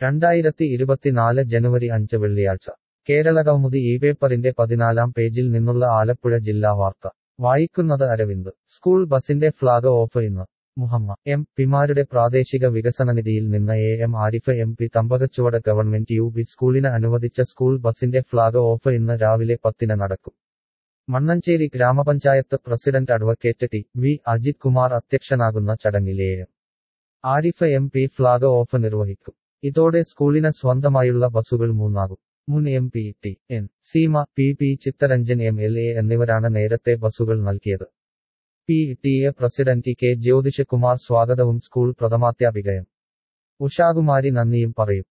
രണ്ടായിരത്തി ഇരുപത്തിനാല് ജനുവരി അഞ്ച് വെള്ളിയാഴ്ച കേരളകൗമുദി ഈ പേപ്പറിന്റെ പതിനാലാം പേജിൽ നിന്നുള്ള ആലപ്പുഴ ജില്ലാ വാർത്ത വായിക്കുന്നത് അരവിന്ദ് സ്കൂൾ ബസിന്റെ ഫ്ളാഗ് ഓഫ് ഇന്ന് മുഹമ്മ എം പിമാരുടെ പ്രാദേശിക വികസനനിധിയിൽ നിന്ന് A M Arif M P Thampakachuvadu government U P സ്കൂളിന് അനുവദിച്ച സ്കൂൾ ബസിന്റെ ഫ്ളാഗ് ഓഫ് ഇന്ന് രാവിലെ പത്തിന് നടക്കും മണ്ണഞ്ചേരി ഗ്രാമപഞ്ചായത്ത് president advocate T V Ajith Kumar അധ്യക്ഷനാകുന്ന ചടങ്ങിൽ A M Arif M P flag off നിർവഹിക്കും ഇതോടെ സ്കൂളിന് സ്വന്തമായുള്ള ബസുകൾ മൂന്നാകും മുൻ M P T N Seema P P Chittaranjan M L A എന്നിവരാണ് നേരത്തെ ബസുകൾ നൽകിയത് P T A president K Jyothishkumar സ്വാഗതവും സ്കൂൾ പ്രഥമാധ്യാപിക എം ഉഷാകുമാരി നന്ദിയും പറയും